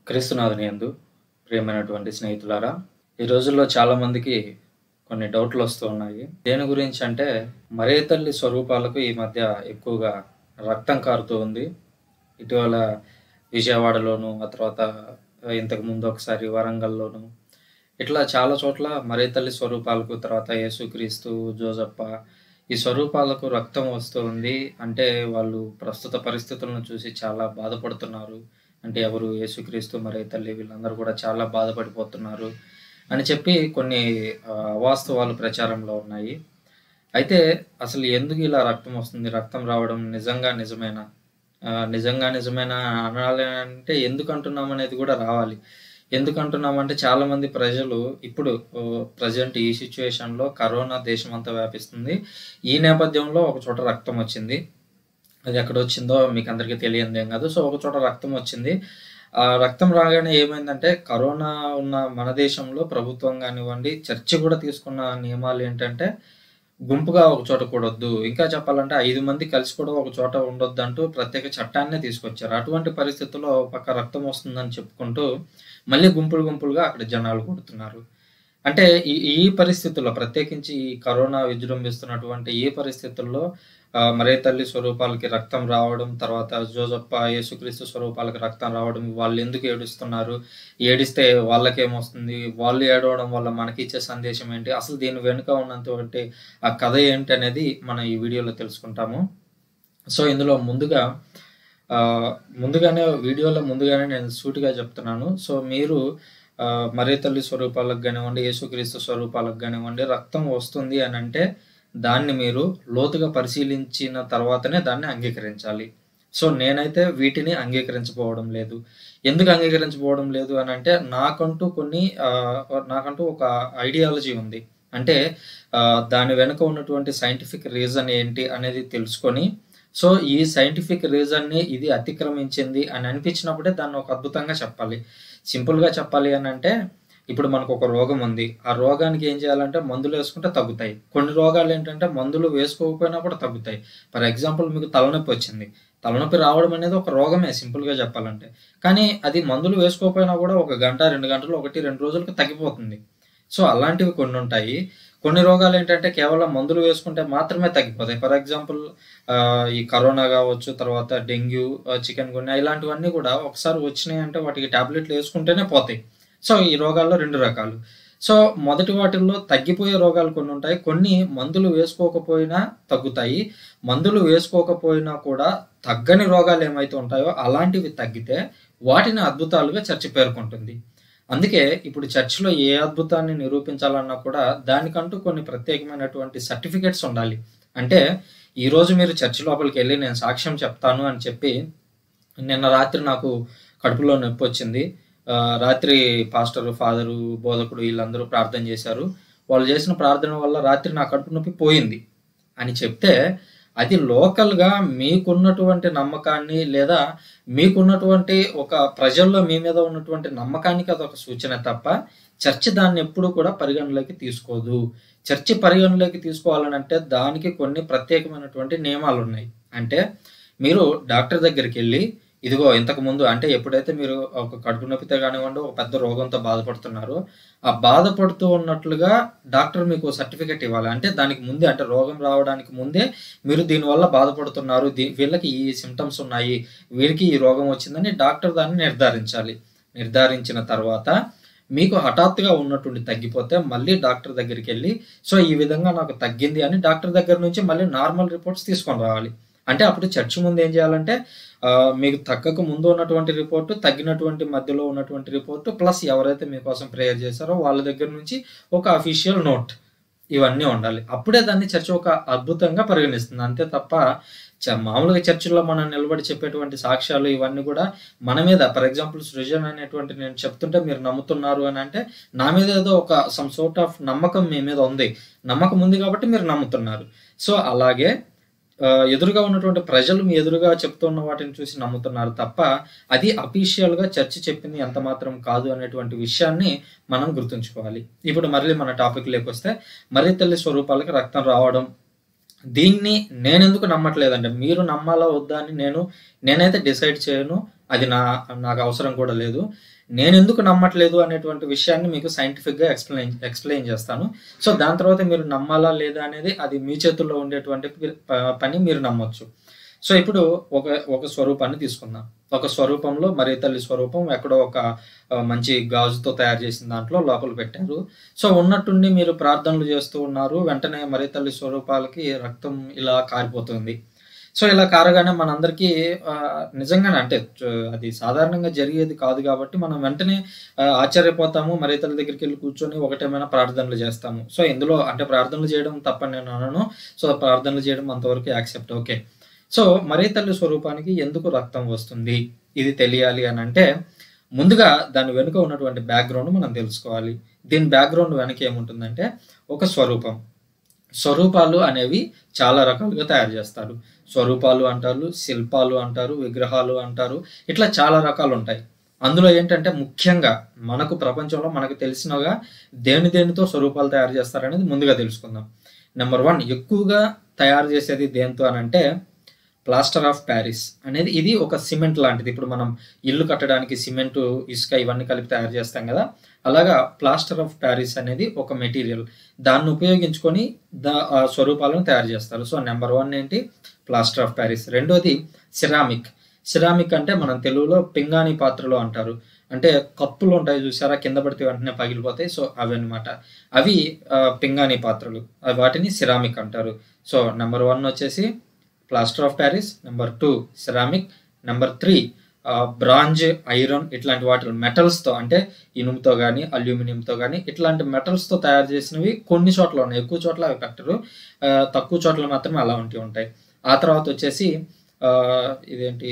క్రీస్తునాథుని యందు ప్రియమైనటువంటి స్నేహితులారా ఈ రోజుల్లో చాలా మందికి కొన్ని డౌట్లు వస్తూ ఉన్నాయి దేని గురించి అంటే మరే తల్లి స్వరూపాలకు ఈ మధ్య ఎక్కువగా రక్తం కారుతూ ఉంది ఇటీవల విజయవాడలోను ఆ తర్వాత ఇంతకు ముందు ఒకసారి వరంగల్లోను ఇట్లా చాలా చోట్ల మరే తల్లి స్వరూపాలకు తర్వాత యేసుక్రీస్తు జోజప్ప ఈ స్వరూపాలకు రక్తం వస్తూ ఉంది అంటే వాళ్ళు ప్రస్తుత పరిస్థితులను చూసి చాలా బాధపడుతున్నారు అంటే ఎవరు యేసుక్రీస్తు మరే తల్లి వీళ్ళందరూ కూడా చాలా బాధపడిపోతున్నారు అని చెప్పి కొన్ని ఆ, అవాస్తవాలు ప్రచారంలో ఉన్నాయి అయితే అసలు ఎందుకు ఇలా రక్తం వస్తుంది రక్తం రావడం నిజంగా నిజమేనా ఆ, నిజంగా నిజమేనా అనాలి అంటే ఎందుకు అంటున్నాం అనేది కూడా రావాలి ఎందుకు అంటున్నామంటే చాలా మంది ప్రజలు ఇప్పుడు ప్రజెంట్ ఈ సిచ్యువేషన్ లో కరోనా దేశం అంతా వ్యాపిస్తుంది ఈ నేపథ్యంలో ఒక చోట రక్తం వచ్చింది అది ఎక్కడ వచ్చిందో మీకు అందరికీ తెలియదు ఏం కాదు సో ఒక చోట రక్తం వచ్చింది ఆ రక్తం రాగానే ఏమైందంటే కరోనా ఉన్న మన దేశంలో ప్రభుత్వం కానివ్వండి చర్చ కూడా తీసుకున్న నియమాలు ఏంటంటే గుంపుగా ఒక చోట కూడొద్దు ఇంకా చెప్పాలంటే ఐదు మంది కలిసి కూడా ఒక చోట ఉండొద్దు అంటూ ప్రత్యేక చట్టాన్నే తీసుకొచ్చారు అటువంటి పరిస్థితుల్లో ఒక పక్క రక్తం వస్తుందని చెప్పుకుంటూ మళ్ళీ గుంపులు గుంపులుగా అక్కడ జనాలు కొడుతున్నారు అంటే ఈ ఈ పరిస్థితుల్లో ప్రత్యేకించి ఈ కరోనా విజృంభిస్తున్నటువంటి ఈ పరిస్థితుల్లో ఆ, మరే తల్లి స్వరూపాలకి రక్తం రావడం తర్వాత జోజప్ప యేసుక్రీస్తు స్వరూపాలకి రక్తం రావడం వాళ్ళు ఎందుకు ఏడుస్తున్నారు ఏడిస్తే వాళ్ళకేమొస్తుంది వాళ్ళు ఏడవడం వల్ల మనకి ఇచ్చే సందేశం ఏంటి అసలు దీని వెనుక ఉన్నటువంటి ఆ కథ ఏంటి అనేది మనం ఈ వీడియోలో తెలుసుకుంటాము సో ఇందులో ముందుగా ఆ, ముందుగానే వీడియోలో ముందుగానే నేను సూటిగా చెప్తున్నాను సో మీరు ఆ, మరే తల్లి స్వరూపాలకు కానివ్వండి యేసుక్రీస్తు స్వరూపాలకు కానివ్వండి రక్తం వస్తుంది అని అంటే దాన్ని మీరు లోతుగా పరిశీలించిన తర్వాతనే దాన్ని అంగీకరించాలి సో నేనైతే వీటిని అంగీకరించకపోవడం లేదు ఎందుకు అంగీకరించకపోవడం లేదు అని అంటే నాకంటూ కొన్ని ఆ, నాకంటూ ఒక ఐడియాలజీ ఉంది అంటే ఆ, దాని వెనుక ఉన్నటువంటి సైంటిఫిక్ రీజన్ ఏంటి అనేది తెలుసుకొని సో ఈ సైంటిఫిక్ రీజన్ని ఇది అతిక్రమించింది అని అనిపించినప్పుడే దాన్ని ఒక అద్భుతంగా చెప్పాలి సింపుల్గా చెప్పాలి అని అంటే ఇప్పుడు మనకు ఒక రోగం ఉంది ఆ రోగానికి ఏం చేయాలంటే మందులు వేసుకుంటే తగ్గుతాయి కొన్ని రోగాలు ఏంటంటే మందులు వేసుకోకపోయినా కూడా తగ్గుతాయి ఫర్ ఎగ్జాంపుల్ మీకు తలనొప్పి వచ్చింది తలనొప్పి రావడం అనేది ఒక రోగమే సింపుల్గా చెప్పాలంటే కానీ అది మందులు వేసుకోకపోయినా కూడా ఒక గంట రెండు గంటలు ఒకటి రెండు రోజులకు తగ్గిపోతుంది సో అలాంటివి కొన్ని ఉంటాయి కొన్ని రోగాలు ఏంటంటే కేవలం మందులు వేసుకుంటే మాత్రమే తగ్గిపోతాయి ఫర్ ఎగ్జాంపుల్ ఈ కరోనా కావచ్చు తర్వాత డెంగ్యూ చికెన్ గున్యా ఇలాంటివన్నీ కూడా ఒకసారి వచ్చినాయి అంటే వాటికి టాబ్లెట్లు వేసుకుంటేనే పోతాయి సో ఈ రోగాల్లో రెండు రకాలు సో మొదటి వాటిల్లో తగ్గిపోయే రోగాలు కొన్ని ఉంటాయి కొన్ని మందులు వేసుకోకపోయినా తగ్గుతాయి మందులు వేసుకోకపోయినా కూడా తగ్గని రోగాలు ఏమైతే ఉంటాయో అలాంటివి తగ్గితే వాటిని అద్భుతాలుగా చర్చ పేర్కొంటుంది అందుకే ఇప్పుడు చర్చిలో ఏ అద్భుతాన్ని నిరూపించాలన్నా కూడా దానికంటూ కొన్ని ప్రత్యేకమైనటువంటి సర్టిఫికెట్స్ ఉండాలి అంటే ఈ రోజు మీరు చర్చి లోపలికి వెళ్ళి నేను సాక్ష్యం చెప్తాను అని చెప్పి నిన్న రాత్రి నాకు కడుపులో నొప్పి వచ్చింది ఆ, రాత్రి పాస్టర్ ఫాదరు బోధకుడు వీళ్ళందరూ ప్రార్థన చేశారు వాళ్ళు చేసిన ప్రార్థన వల్ల రాత్రి నా కడుపు నొప్పి పోయింది అని చెప్తే అది లోకల్గా మీకున్నటువంటి నమ్మకాన్ని లేదా మీకున్నటువంటి ఒక ప్రజల్లో మీ మీద ఉన్నటువంటి నమ్మకానికి అదొక సూచన తప్ప చర్చ్ దాన్ని ఎప్పుడు కూడా పరిగణలోకి తీసుకోదు చర్చ్ పరిగణలోకి తీసుకోవాలని అంటే దానికి కొన్ని ప్రత్యేకమైనటువంటి నియమాలు ఉన్నాయి అంటే మీరు డాక్టర్ దగ్గరికి వెళ్ళి ఇదిగో ఇంతకు ముందు అంటే ఎప్పుడైతే మీరు ఒక కడుపు నొప్పితో కానివ్వండి ఒక పెద్ద రోగంతో బాధపడుతున్నారో ఆ బాధపడుతూ ఉన్నట్లుగా డాక్టర్ మీకు సర్టిఫికెట్ ఇవ్వాలి అంటే దానికి ముందే అంటే రోగం రావడానికి ముందే మీరు దీనివల్ల బాధపడుతున్నారు దీ వీళ్ళకి ఈ సిమ్టమ్స్ ఉన్నాయి వీరికి ఈ రోగం వచ్చిందని డాక్టర్ దాన్ని నిర్ధారించాలి నిర్ధారించిన తర్వాత మీకు హఠాత్తుగా ఉన్నటువంటి తగ్గిపోతే మళ్ళీ డాక్టర్ దగ్గరికి వెళ్ళి సో ఈ విధంగా నాకు తగ్గింది అని డాక్టర్ దగ్గర నుంచి మళ్ళీ నార్మల్ రిపోర్ట్స్ తీసుకొని రావాలి అంటే అప్పుడు చర్చ్ ముందు ఏం చేయాలంటే ఆ, మీకు తగ్గక ముందు ఉన్నటువంటి రిపోర్టు తగ్గినటువంటి మధ్యలో ఉన్నటువంటి రిపోర్టు ప్లస్ ఎవరైతే మీకోసం ప్రేయర్ చేశారో వాళ్ళ దగ్గర నుంచి ఒక అఫీషియల్ నోట్ ఇవన్నీ ఉండాలి అప్పుడే దాన్ని చర్చ ఒక అద్భుతంగా పరిగణిస్తుంది అంతే తప్ప చ- మామూలుగా చర్చిలో మనం నిలబడి చెప్పేటువంటి సాక్ష్యాలు ఇవన్నీ కూడా మన మీద ఫర్ ఎగ్జాంపుల్ సృజన్ అనేటువంటి నేను చెప్తుంటే మీరు నమ్ముతున్నారు అని అంటే నా మీద ఏదో ఒక సమ్ సోర్ట్ ఆఫ్ నమ్మకం మీ మీద ఉంది నమ్మకం ఉంది కాబట్టి మీరు నమ్ముతున్నారు సో అలాగే ఆ, ఎదురుగా ఉన్నటువంటి ప్రజలు మీ ఎదురుగా చెప్తున్న వాటిని చూసి నమ్ముతున్నారు తప్ప అది అఫీషియల్ గా చర్చ చెప్పింది ఎంత మాత్రం కాదు అనేటువంటి విషయాన్ని మనం గుర్తుంచుకోవాలి ఇప్పుడు మళ్ళీ మన టాపిక్ లేకొస్తే మరీ తల్లి స్వరూపాలకి రక్తం రావడం దీన్ని నేను ఎందుకు నమ్మట్లేదంటే మీరు నమ్మాలా వద్దా అని నేను నేనైతే డిసైడ్ చేయను అది నా నాకు అవసరం కూడా లేదు నేను ఎందుకు నమ్మట్లేదు అనేటువంటి విషయాన్ని మీకు సైంటిఫిక్గా ఎక్స్ప్లెయిన్ ఎక్స్ప్లెయిన్ చేస్తాను సో దాని తర్వాత మీరు నమ్మాలా లేదా అనేది అది మీ చేతుల్లో ఉండేటువంటి ప- పని మీరు నమ్మొచ్చు సో ఇప్పుడు ఒక ఒక స్వరూపాన్ని తీసుకుందాం ఒక స్వరూపంలో మరి తల్లి స్వరూపం ఎక్కడో ఒక ఆ, మంచి గాజుతో తయారు చేసిన దాంట్లో లోపల పెట్టారు సో ఉన్నట్టుండి మీరు ప్రార్థనలు చేస్తూ ఉన్నారు వెంటనే మరి తల్లి స్వరూపాలకి రక్తం ఇలా కారిపోతుంది సో ఇలా కారగానే మనందరికీ ఆ, నిజంగానే అంటే చ- అది సాధారణంగా జరిగేది కాదు కాబట్టి మనం వెంటనే ఆ, ఆశ్చర్యపోతాము మరి ఇతరుల దగ్గరికి వెళ్ళి కూర్చొని ఒకటేమైనా ప్రార్థనలు చేస్తాము సో ఇందులో అంటే ప్రార్థనలు చేయడం తప్పని నేను అనను సో ప్రార్థనలు చేయడం అంతవరకు యాక్సెప్ట్ ఓకే సో మరీ తల్లి స్వరూపానికి ఎందుకు రక్తం వస్తుంది ఇది తెలియాలి అని అంటే ముందుగా దాని వెనుక ఉన్నటువంటి బ్యాక్గ్రౌండ్ మనం తెలుసుకోవాలి దీని బ్యాక్గ్రౌండ్ వెనక ఏముంటుందంటే ఒక స్వరూపం స్వరూపాలు అనేవి చాలా రకాలుగా తయారు చేస్తారు స్వరూపాలు అంటారు శిల్పాలు అంటారు విగ్రహాలు అంటారు ఇట్లా చాలా రకాలు ఉంటాయి అందులో ఏంటంటే ముఖ్యంగా మనకు ప్రపంచంలో మనకు తెలిసినగా దేని దేనితో స్వరూపాలు తయారు చేస్తారనేది ముందుగా తెలుసుకుందాం నెంబర్ వన్ ఎక్కువగా తయారు చేసేది దేంతో అని అంటే ప్లాస్టర్ ఆఫ్ ప్యారిస్ అనేది ఇది ఒక సిమెంట్ లాంటిది ఇప్పుడు మనం ఇల్లు కట్టడానికి సిమెంట్ ఇసుక ఇవన్నీ కలిపి తయారు చేస్తాం కదా అలాగా ప్లాస్టర్ ఆఫ్ ప్యారిస్ అనేది ఒక మెటీరియల్ దాన్ని ఉపయోగించుకొని దా ఆ స్వరూపాలను తయారు చేస్తారు సో నెంబర్ వన్ ఏంటి ప్లాస్టర్ ఆఫ్ ప్యారిస్ రెండోది సిరామిక్ సిరామిక్ అంటే మనం తెలుగులో పింగాణి పాత్రలు అంటారు అంటే కప్పులు ఉంటాయి చూసారా కింద పడితే వెంటనే పగిలిపోతాయి సో అవి అన్నమాట అవి ఆ, పింగాణి పాత్రలు అవి వాటిని సిరామిక్ అంటారు సో నెంబర్ వన్ వచ్చేసి plaster of Paris number two ceramic number three bronze iron ఇట్లాంటి వాటి మెటల్స్తో అంటే ఇనుముతో కానీ అల్యూమినియంతో కానీ ఇట్లాంటి మెటల్స్తో తయారు చేసినవి కొన్ని చోట్ల ఉన్నాయి ఎక్కువ చోట్ల అవి పెట్టరు ఆ, తక్కువ చోట్ల మాత్రమే అలా ఉంటూ ఉంటాయి ఆ తర్వాత వచ్చేసి ఆ, ఇదేంటి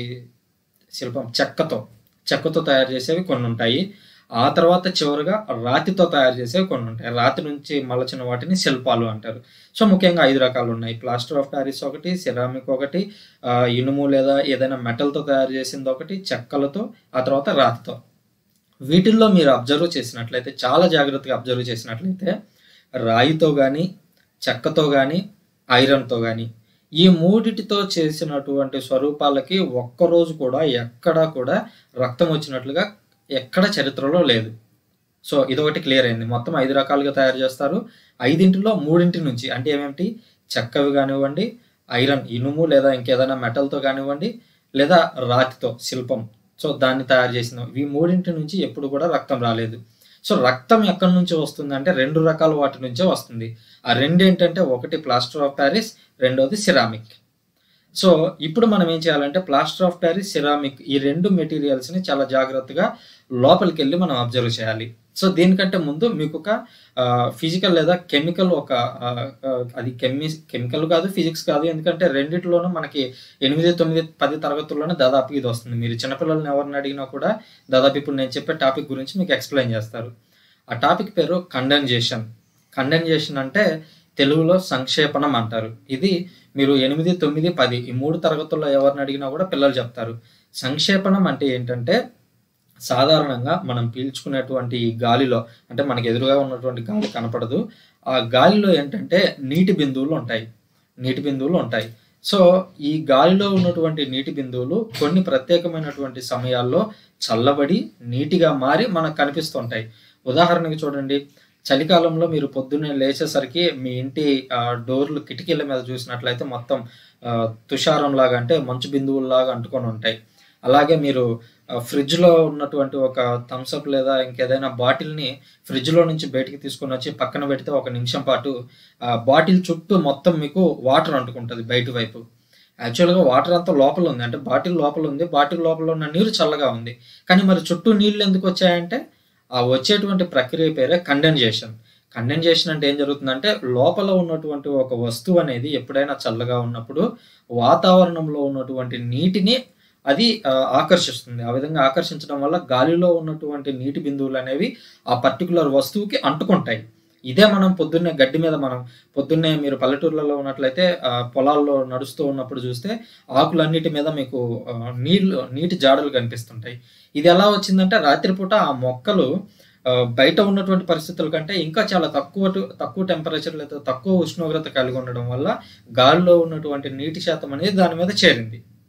శిల్పం చెక్కతో చెక్కతో తయారు చేసేవి కొన్ని ఉంటాయి ఆ తర్వాత చివరిగా రాతితో తయారు చేసేవి కొన్ని ఉంటాయి రాతి నుంచి మలచిన వాటిని శిల్పాలు అంటారు సో ముఖ్యంగా ఐదు రకాలు ఉన్నాయి ప్లాస్టర్ ఆఫ్ ప్యారిస్ ఒకటి సిరామిక్ ఒకటి ఆ, ఇనుము లేదా ఏదైనా మెటల్తో తయారు చేసింది ఒకటి చెక్కలతో ఆ తర్వాత రాతితో వీటిల్లో మీరు అబ్జర్వ్ చేసినట్లయితే చాలా జాగ్రత్తగా అబ్జర్వ్ చేసినట్లయితే రాయితో కానీ చెక్కతో కానీ ఐరన్తో కానీ ఈ మూడిటితో చేసినటువంటి స్వరూపాలకి ఒక్కరోజు కూడా ఎక్కడా కూడా రక్తం వచ్చినట్లుగా ఎక్కడ చరిత్రలో లేదు సో ఇదొకటి క్లియర్ అయింది మొత్తం ఐదు రకాలుగా తయారు చేస్తారు ఐదింటిలో మూడింటి నుంచి అంటే ఏమేమిటి చెక్కవి కానివ్వండి ఐరన్ ఇనుము లేదా ఇంకేదైనా మెటల్తో కానివ్వండి లేదా రాతితో శిల్పం సో దాన్ని తయారు చేసిన ఈ మూడింటి నుంచి ఎప్పుడు కూడా రక్తం రాలేదు సో రక్తం ఎక్కడి నుంచి వస్తుంది అంటే రెండు రకాల వాటి నుంచే వస్తుంది ఆ రెండు ఏంటంటే ఒకటి ప్లాస్టర్ ఆఫ్ ప్యారిస్ రెండోది సిరామిక్ సో ఇప్పుడు మనం ఏం చేయాలంటే ప్లాస్టర్ ఆఫ్ ప్యారిస్ సిరామిక్ ఈ రెండు మెటీరియల్స్ని చాలా జాగ్రత్తగా లోపలికి వెళ్ళి మనం అబ్జర్వ్ చేయాలి సో దీనికంటే ముందు మీకు ఒక ఫిజికల్ లేదా కెమికల్ ఒక ఆ, ఆ, అది కెమి కెమికల్ కాదు ఫిజిక్స్ కాదు ఎందుకంటే రెండిట్లోనూ మనకి ఎనిమిది తొమ్మిది పది తరగతుల్లోనే దాదాపు ఇది వస్తుంది మీరు చిన్నపిల్లల్ని ఎవరిని అడిగినా కూడా దాదాపు ఇప్పుడు నేను చెప్పే టాపిక్ గురించి మీకు ఎక్స్ప్లెయిన్ చేస్తారు ఆ టాపిక్ పేరు కండెన్జేషన్ కండెన్జేషన్ అంటే తెలుగులో సంక్షేపణం అంటారు ఇది మీరు ఎనిమిది తొమ్మిది పది ఈ మూడు తరగతుల్లో ఎవరిని అడిగినా కూడా పిల్లలు చెప్తారు సంక్షేపణం అంటే ఏంటంటే సాధారణంగా మనం పీల్చుకునేటువంటి ఈ గాలిలో అంటే మనకి ఎదురుగా ఉన్నటువంటి గాలి కనపడదు ఆ గాలిలో ఏంటంటే నీటి బిందువులు ఉంటాయి నీటి బిందువులు ఉంటాయి సో ఈ గాలిలో ఉన్నటువంటి నీటి బిందువులు కొన్ని ప్రత్యేకమైనటువంటి సమయాల్లో చల్లబడి నీటిగా మారి మనకు కనిపిస్తుంటాయి ఉదాహరణకి చూడండి చలికాలంలో మీరు పొద్దున్నే లేచేసరికి మీ ఇంటి ఆ, డోర్లు కిటికీల మీద చూసినట్లయితే మొత్తం ఆ, తుషారం లాగా అంటే మంచు బిందువుల్లాగా అంటుకొని ఉంటాయి అలాగే మీరు ఆ, ఫ్రిడ్జ్లో ఉన్నటువంటి ఒక థమ్స్అప్ లేదా ఇంకేదైనా బాటిల్ని ఫ్రిడ్జ్లో నుంచి బయటికి తీసుకొని వచ్చి పక్కన పెడితే ఒక నిమిషం పాటు ఆ బాటిల్ చుట్టూ మొత్తం మీకు వాటర్ అంటుకుంటుంది బయట వైపు యాక్చువల్గా వాటర్ అంతా లోపల ఉంది అంటే బాటిల్ లోపల ఉంది బాటిల్ లోపల ఉన్న నీరు చల్లగా ఉంది కానీ మరి చుట్టూ నీళ్ళు ఎందుకు వచ్చాయంటే ఆ వచ్చేటువంటి ప్రక్రియ పేరే కండెన్జేషన్ కండెన్జేషన్ అంటే ఏం జరుగుతుందంటే లోపల ఉన్నటువంటి ఒక వస్తువు అనేది ఎప్పుడైనా చల్లగా ఉన్నప్పుడు వాతావరణంలో ఉన్నటువంటి నీటిని అది ఆ, ఆకర్షిస్తుంది ఆ విధంగా ఆకర్షించడం వల్ల గాలిలో ఉన్నటువంటి నీటి బిందువులు అనేవి ఆ పర్టికులర్ వస్తువుకి అంటుకుంటాయి ఇదే మనం పొద్దున్నే గడ్డి మీద మనం పొద్దున్నే మీరు పల్లెటూర్లలో ఉన్నట్లయితే ఆ, పొలాల్లో నడుస్తూ ఉన్నప్పుడు చూస్తే ఆకులన్నిటి మీద మీకు ఆ, నీళ్లు నీటి జాడలు కనిపిస్తుంటాయి ఇది ఎలా వచ్చిందంటే రాత్రిపూట ఆ మొక్కలు ఆ, బయట ఉన్నటువంటి పరిస్థితుల కంటే ఇంకా చాలా తక్కువ తక్కువ టెంపరేచర్ లేదా తక్కువ ఉష్ణోగ్రత కలిగి ఉండడం వల్ల గాలిలో ఉన్నటువంటి నీటి శాతం అనేది దాని మీద చేరింది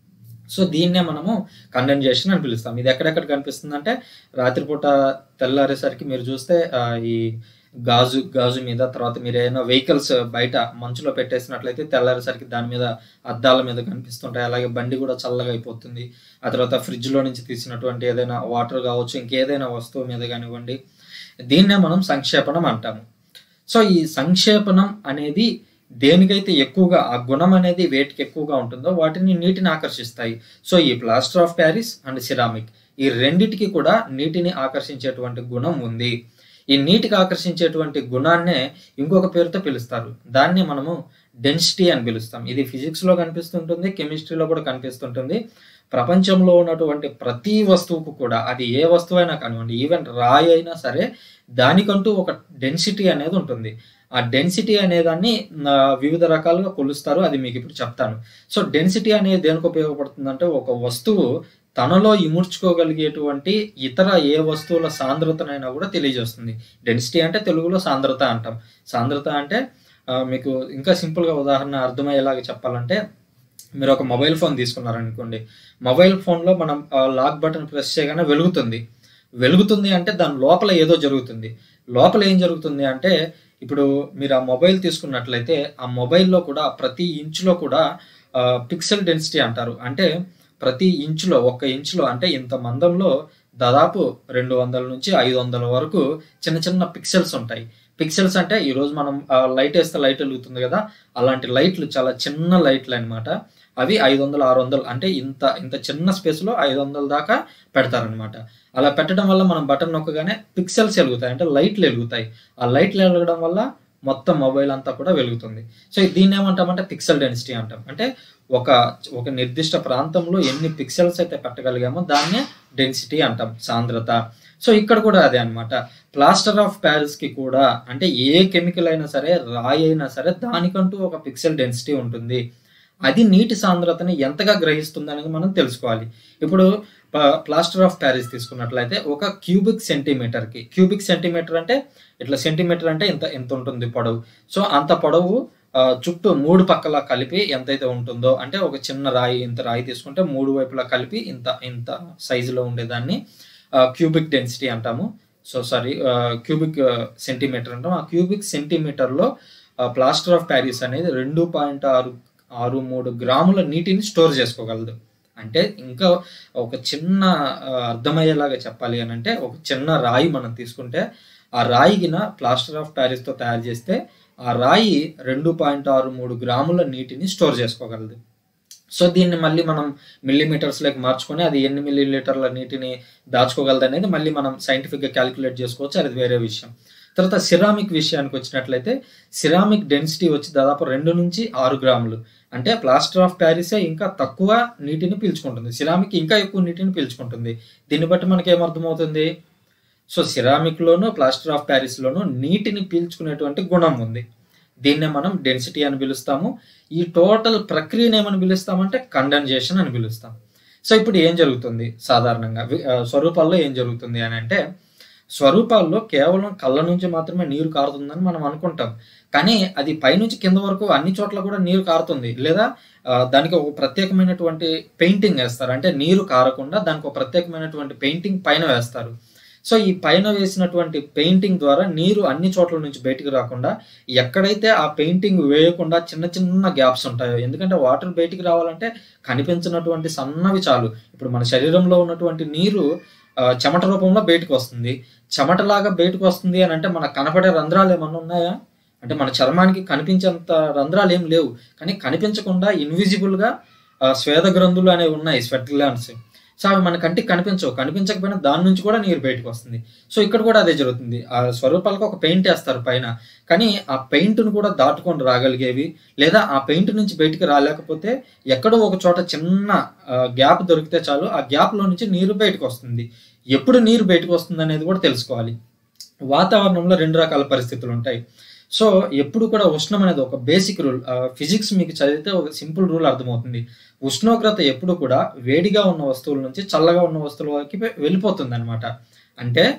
సో దీన్నే మనము కండెన్సేషన్ అని పిలుస్తాం ఇది ఎక్కడెక్కడ కనిపిస్తుంది అంటే రాత్రిపూట తెల్లారేసరికి మీరు చూస్తే ఆ, ఈ గాజు గాజు మీద తర్వాత మీరు ఏదైనా వెహికల్స్ బయట మంచులో పెట్టేసినట్లయితే తెల్లారేసరికి దాని మీద అద్దాల మీద కనిపిస్తుంటాయి అలాగే బండి కూడా చల్లగా అయిపోతుంది ఆ తర్వాత ఫ్రిడ్జ్లో నుంచి తీసినటువంటి ఏదైనా వాటర్ కావచ్చు ఇంకేదైనా వస్తువు మీద కానివ్వండి దీన్నే మనం సంక్షేపణం అంటాము సో ఈ సంక్షేపణం అనేది దేనికైతే ఎక్కువగా ఆ గుణం అనేది వేటికి ఎక్కువగా ఉంటుందో వాటిని నీటిని ఆకర్షిస్తాయి సో ఈ plaster of Paris and ceramic ఈ రెండిటికి కూడా నీటిని ఆకర్షించేటువంటి గుణం ఉంది ఈ నీటికి ఆకర్షించేటువంటి గుణాన్నే ఇంకొక పేరుతో పిలుస్తారు దాన్ని మనము డెన్సిటీ అని పిలుస్తాం ఇది ఫిజిక్స్ లో కనిపిస్తుంటుంది కెమిస్ట్రీలో కూడా కనిపిస్తుంటుంది ప్రపంచంలో ఉన్నటువంటి ప్రతి వస్తువుకు కూడా అది ఏ వస్తువు అయినా కానివ్వండి ఈవెన్ రాయి అయినా సరే దానికంటూ ఒక డెన్సిటీ అనేది ఉంటుంది ఆ డెన్సిటీ అనేదాన్ని ఆ, వివిధ రకాలుగా కొలుస్తారు అది మీకు ఇప్పుడు చెప్తాను సో డెన్సిటీ అనేది దేనికి ఉపయోగపడుతుందంటే ఒక వస్తువు తనలో ఇముడ్చుకోగలిగేటువంటి ఇతర ఏ వస్తువుల సాంద్రతనైనా కూడా తెలియజేస్తుంది డెన్సిటీ అంటే తెలుగులో సాంద్రత అంటాం సాంద్రత అంటే ఆ, మీకు ఇంకా సింపుల్గా ఉదాహరణ అర్థమయ్యేలాగా చెప్పాలంటే మీరు ఒక మొబైల్ ఫోన్ తీసుకున్నారనుకోండి మొబైల్ ఫోన్లో మనం లాక్ బటన్ ప్రెస్ చేయగానే వెలుగుతుంది వెలుగుతుంది అంటే దాని లోపల ఏదో జరుగుతుంది లోపల ఏం జరుగుతుంది అంటే ఇప్పుడు మీరు ఆ మొబైల్ తీసుకున్నట్లయితే ఆ మొబైల్లో కూడా ప్రతి ఇంచులో కూడా పిక్సెల్ డెన్సిటీ అంటారు అంటే ప్రతి ఇంచులో ఒక్క ఇంచులో అంటే ఇంత మందంలో దాదాపు రెండు వందల నుంచి ఐదు వందల వరకు చిన్న చిన్న పిక్సెల్స్ ఉంటాయి పిక్సెల్స్ అంటే ఈరోజు మనం లైట్ వేస్తే లైట్ వెలుగుతుంది కదా అలాంటి లైట్లు చాలా చిన్న లైట్లు అన్నమాట అవి ఐదు వందలు ఆరు వందలు అంటే ఇంత ఇంత చిన్న స్పేస్లో ఐదు వందల దాకా పెడతారనమాట అలా పెట్టడం వల్ల మనం బటన్ నొక్కగానే పిక్సెల్స్ వెలుగుతాయి అంటే లైట్లు వెలుగుతాయి ఆ లైట్లు వెలగడం వల్ల మొత్తం మొబైల్ అంతా కూడా వెలుగుతుంది సో దీన్ని ఏమంటామంటే పిక్సెల్ డెన్సిటీ అంటాం అంటే ఒక ఒక నిర్దిష్ట ప్రాంతంలో ఎన్ని పిక్సెల్స్ అయితే పెట్టగలిగామో దాన్నే డెన్సిటీ అంటాం సాంద్రత సో ఇక్కడ కూడా అదే అన్నమాట ప్లాస్టర్ ఆఫ్ ప్యారిస్ కి కూడా అంటే ఏ కెమికల్ అయినా సరే రాయి అయినా సరే దానికంటూ ఒక పిక్సెల్ డెన్సిటీ ఉంటుంది అది నీటి సాంద్రతని ఎంతగా గ్రహిస్తుంది అనేది మనం తెలుసుకోవాలి ఇప్పుడు ప- ప్లాస్టర్ ఆఫ్ ప్యారిస్ తీసుకున్నట్లయితే ఒక క్యూబిక్ సెంటీమీటర్ కి క్యూబిక్ సెంటీమీటర్ అంటే ఇట్లా సెంటీమీటర్ అంటే ఇంత ఎంత ఉంటుంది పొడవు సో అంత పొడవు ఆ, చుట్టూ మూడు పక్కల కలిపి ఎంతైతే ఉంటుందో అంటే ఒక చిన్న రాయి ఇంత రాయి తీసుకుంటే మూడు వైపులా కలిపి ఇంత ఇంత సైజులో ఉండేదాన్ని క్యూబిక్ డెన్సిటీ అంటాము సో సారీ క్యూబిక్ సెంటీమీటర్ అంటాం ఆ క్యూబిక్ సెంటీమీటర్లో ప్లాస్టర్ ఆఫ్ ప్యారిస్ అనేది రెండు పాయింట్ ఆరు ఆరు మూడు గ్రాముల నీటిని స్టోర్ చేసుకోగలదు అంటే ఇంకా ఒక చిన్న ఆ, అర్థమయ్యేలాగా చెప్పాలి అని అంటే ఒక చిన్న రాయి మనం తీసుకుంటే ఆ రాయిగిన ప్లాస్టర్ ఆఫ్ ప్యారిస్తో తయారు చేస్తే ఆ రాయి రెండు పాయింట్ ఆరు మూడు గ్రాముల నీటిని స్టోర్ చేసుకోగలదు సో దీన్ని మళ్ళీ మనం మిల్లీమీటర్స్లోకి మార్చుకొని అది ఎన్ని మిల్లీ లీటర్ల నీటిని దాచుకోగలదు అనేది మళ్ళీ మనం సైంటిఫిక్గా క్యాలిక్యులేట్ చేసుకోవచ్చు అది వేరే విషయం తర్వాత సిరామిక్ విషయానికి వచ్చినట్లయితే సిరామిక్ డెన్సిటీ వచ్చి దాదాపు రెండు నుంచి ఆరు గ్రాములు అంటే ప్లాస్టర్ ఆఫ్ ప్యారిసే ఇంకా తక్కువ నీటిని పీల్చుకుంటుంది సిరామిక్ ఇంకా ఎక్కువ నీటిని పీల్చుకుంటుంది దీన్ని బట్టి మనకి ఏమర్థమవుతుంది సో సిరామిక్లోను ప్లాస్టర్ ఆఫ్ ప్యారిస్లోను నీటిని పీల్చుకునేటువంటి గుణం ఉంది దీన్నే మనం డెన్సిటీ అని పిలుస్తాము ఈ టోటల్ ప్రక్రియను ఏమని పిలుస్తామంటే కండెన్జేషన్ అని పిలుస్తాం సో ఇప్పుడు ఏం జరుగుతుంది సాధారణంగా వి- ఆ, స్వరూపాల్లో ఏం జరుగుతుంది అని అంటే స్వరూపాల్లో కేవలం కళ్ళ నుంచి మాత్రమే నీరు కారుతుందని మనం అనుకుంటాం కానీ అది పైనుంచి కింద వరకు అన్ని చోట్ల కూడా నీరు కారుతుంది లేదా ఆ, దానికి ఒక ప్రత్యేకమైనటువంటి పెయింటింగ్ వేస్తారు అంటే నీరు కారకుండా దానికి ఒక ప్రత్యేకమైనటువంటి పెయింటింగ్ పైన వేస్తారు సో ఈ పైన వేసినటువంటి పెయింటింగ్ ద్వారా నీరు అన్ని చోట్ల నుంచి బయటికి రాకుండా ఎక్కడైతే ఆ పెయింటింగ్ వేయకుండా చిన్న చిన్న గ్యాప్స్ ఉంటాయో ఎందుకంటే వాటర్ బయటికి రావాలంటే కనిపించినటువంటి సన్నవి చాలు ఇప్పుడు మన శరీరంలో ఉన్నటువంటి నీరు ఆ, చెమట రూపంలో బయటకు వస్తుంది చెమటలాగా బయటకు వస్తుంది అని అంటే మనకు కనపడే రంధ్రాలు ఏమన్నా ఉన్నాయా అంటే మన చర్మానికి కనిపించేంత రంధ్రాలు ఏం లేవు కానీ కనిపించకుండా ఇన్విజిబుల్గా స్వేద గ్రంథులు అనేవి ఉన్నాయి స్వెట్ గ్లాండ్స్ సో అవి మన కంటికి కనిపించవు కనిపించకపోయినా దాని నుంచి కూడా నీరు బయటకు వస్తుంది సో ఇక్కడ కూడా అదే జరుగుతుంది ఆ స్వరూపాలకు ఒక పెయింట్ వేస్తారు పైన కానీ ఆ పెయింట్ను కూడా దాటుకొని రాగలిగేవి లేదా ఆ పెయింట్ నుంచి బయటికి రాలేకపోతే ఎక్కడో ఒక చోట చిన్న గ్యాప్ దొరికితే చాలు ఆ గ్యాప్లో నుంచి నీరు బయటకు వస్తుంది ఎప్పుడు నీరు బయటకు వస్తుంది అనేది కూడా తెలుసుకోవాలి వాతావరణంలో రెండు రకాల పరిస్థితులు ఉంటాయి సో ఎప్పుడు కూడా ఉష్ణం అనేది ఒక బేసిక్ రూల్ ఫిజిక్స్ మీకు చదివితే ఒక సింపుల్ రూల్ అర్థమవుతుంది ఉష్ణోగ్రత ఎప్పుడు కూడా వేడిగా ఉన్న వస్తువుల నుంచి చల్లగా ఉన్న వస్తువులకి వెళ్ళిపోతుంది అనమాట అంటే